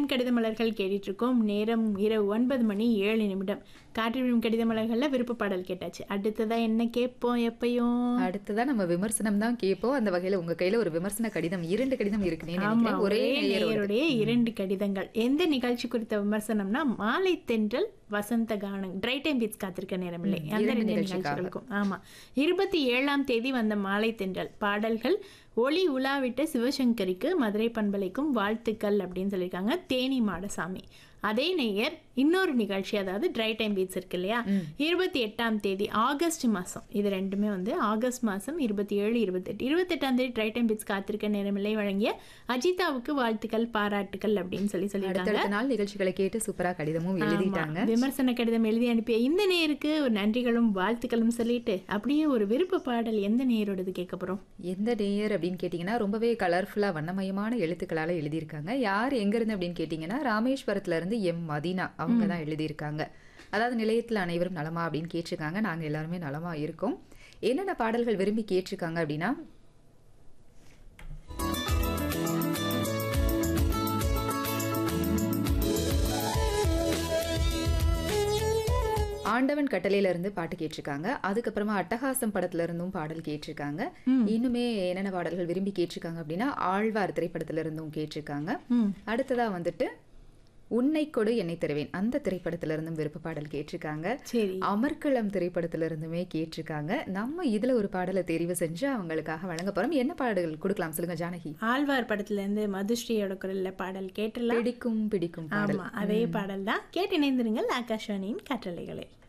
விழும் கடித மலர்கள் கேட்டுட்டு இருக்கோம் நேரம் இரவு ஒன்பது மணி ஏழு நிமிடம் காற்றில் விழும் கடித மலர்கள்ல விருப்ப பாடல் கேட்டாச்சு அடுத்ததா என்ன கேட்போம் எப்பயும் அடுத்ததா நம்ம விமர்சனம் தான் கேட்போம் அந்த வகையில உங்க கையில ஒரு விமர்சன கடிதம் இரண்டு கடிதம் இருக்குன்னு ஆமா நினைக்கிறேன் ஒரே ஒரே நேயரோட. நேயருடைய இரண்டு கடிதங்கள் எந்த நிகழ்ச்சி குறித்த விமர்சனம்னா மாலை தென்றல் வசந்த கானம் ட்ரை டைம் பீட்ஸ் காத்திருக்க நேரமில்லை ம், அந்த இரண்டு ரெண்டு நிகழ்ச்சிக்காக. நிகழ்ச்சிகளுக்கும் ஆமா இருபத்தி ஏழாம் தேதி வந்த மாலை தென்றல் பாடல்கள் ஒளி உலாவிட்ட சிவசங்கரிக்கு மதுரை பண்பலைக்கும் வாழ்த்துக்கள் அப்படின்னு சொல்லியிருக்காங்க தேனி மாடசாமி அதே நேயர் இன்னொரு நிகழ்ச்சி அதாவது ட்ரை டைம் பீட்ஸ் இருக்கு இல்லையா இருபத்தி எட்டாம் தேதி ஆகஸ்ட் மாதம் இது ரெண்டுமே வந்து ஆகஸ்ட் மாதம் இருபத்தி ஏழு இருபத்தெட்டு இருபத்தெட்டாம் தேதி ட்ரை டைம் பீட்ஸ் காத்திருக்க நேரமில்லை வழங்கிய அஜிதாவுக்கு வாழ்த்துக்கள் பாராட்டுக்கள் அப்படின்னு சொல்லி சொல்லியிருக்காங்க அடுத்தடுத்த நாள் நிகழ்ச்சிகளை கேட்டு சூப்பரா கடிதமும் எழுதிட்டாங்க ஆமா. விமர்சன கடிதம் எழுதி அனுப்பிய இந்த நேருக்கு ஒரு நன்றிகளும் வாழ்த்துக்களும் சொல்லிட்டு அப்படியே ஒரு விருப்ப பாடல் எந்த நேயரோடது கேட்க போறோம் எந்த நேயர் அப்படின்னு கேட்டிங்கன்னா ரொம்பவே கலர்ஃபுல்லா வண்ணமயமான எழுத்துக்களால எழுதியிருக்காங்க யார் எங்க இருந்து அப்படின்னு கேட்டிங்கன்னா ராமேஸ்வரத்துல இருந்து எம் மதினா அவங்க தான் எழுதியிருக்காங்க அதாவது நிலையத்தில் அனைவரும் நலமா அப்படின்னு கேட்டிருக்காங்க நாங்க எல்லாருமே நலமா இருக்கோம் என்னென்ன பாடல்கள் விரும்பி கேட்டிருக்காங்க அப்படின்னா ஆண்டவன் கட்டளையில இருந்து பாட்டு கேட்டிருக்காங்க அதுக்கப்புறமா அட்டகாசம் படத்துல இருந்தும் பாடல் கேட்டிருக்காங்க இன்னுமே என்னென்ன பாடல்கள் விரும்பி கேட்டிருக்காங்க அப்படின்னா ஆழ்வார் திரைப்படத்துல இருந்தும் கேட்டிருக்காங்க ம். அடுத்ததா வந்துட்டு உன்னை கொடு என்னை தருவேன் அந்த திரைப்படத்துல இருந்தும் விருப்ப பாடல் கேட்டிருக்காங்க சரி அமர்க்களம் திரைப்படத்துல இருந்துமே கேட்டிருக்காங்க நம்ம இதுல ஒரு பாடலை தெரிவு செஞ்சு அவங்களுக்காக வழங்க போறோம் என்ன பாடல்கள் கொடுக்கலாம் சொல்லுங்க ஜானகி ஆழ்வார் படத்துல இருந்து மதுஸ்ரீயோட குரல்ல பாடல் கேட்டுலாம் பிடிக்கும் பிடிக்கும் பாடல் ஆமா அதே பாடல் தான் கேட்டு இணைந்திருங்கள் ஆகாஷவாணியின் கட்டளைகளில்